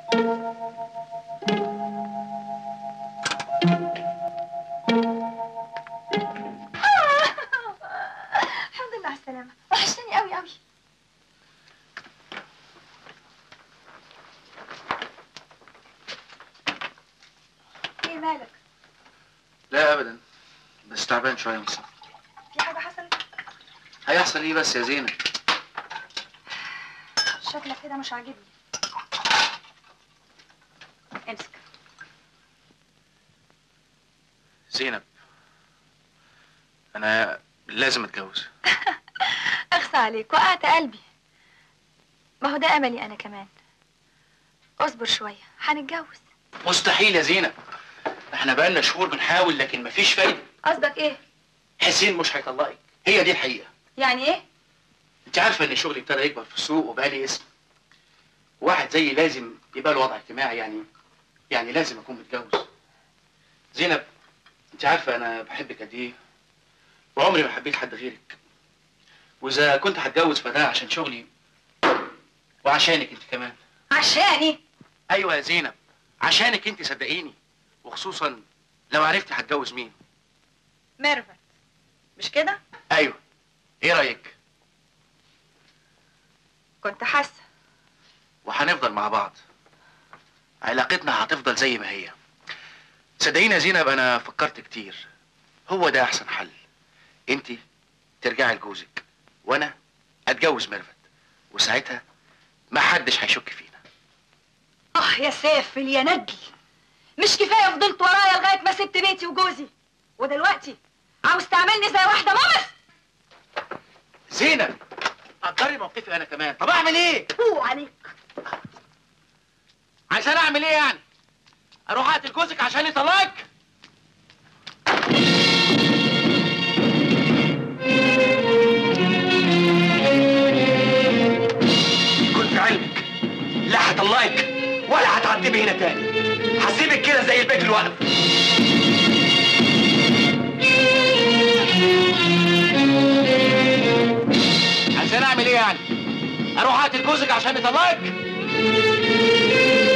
الحمد لله على السلامة وحشتني قوي قوي ايه مالك؟ لا ابدا بس تعبان شويه من السفر في حاجة حصلت؟ هيحصل ايه بس يا زينب شكلك كده مش عاجبني امسك زينب انا لازم اتجوز اخصى عليك وقعت قلبي ما هو ده املي انا كمان اصبر شوية هنتجوز مستحيل يا زينب احنا بقالنا شهور بنحاول لكن مفيش فايده قصدك ايه؟ حسين مش هيطلقك هي دي الحقيقه يعني ايه؟ انت عارفه ان شغلي ابتدى يكبر في السوق وبقى لي اسم واحد زيي لازم يبقى له وضع اجتماعي يعني يعني لازم اكون متجوز زينب انت عارفه انا بحبك قد ايه وعمري ما حبيت حد غيرك واذا كنت هتجوز فده عشان شغلي وعشانك انت كمان عشاني ايوه يا زينب عشانك انت صدقيني وخصوصا لو عرفتي هتجوز مين ميرفت مش كده؟ ايوه ايه رايك كنت حاسة وهنفضل مع بعض علاقتنا هتفضل زي ما هي صدقيني يا زينب انا فكرت كتير هو ده احسن حل انت ترجعي لجوزك وانا اتجوز ميرفت وساعتها ما حدش هيشك فينا اه يا سافل يا ندل مش كفايه فضلت ورايا لغايه ما سبت بيتي وجوزي ودلوقتي عاوز تعملني زي واحده مامس زينب قدري موقفي انا كمان طب اعمل ايه فوق عليك عشان اعمل ايه يعني اروح اقتل جوزك عشان يطلقك كن في علمك لا هطلقك ولا هتعتبي هنا تاني هسيبك كده زي البيت الواقف عشان اعمل ايه يعني اروح اقتل جوزك عشان يطلقك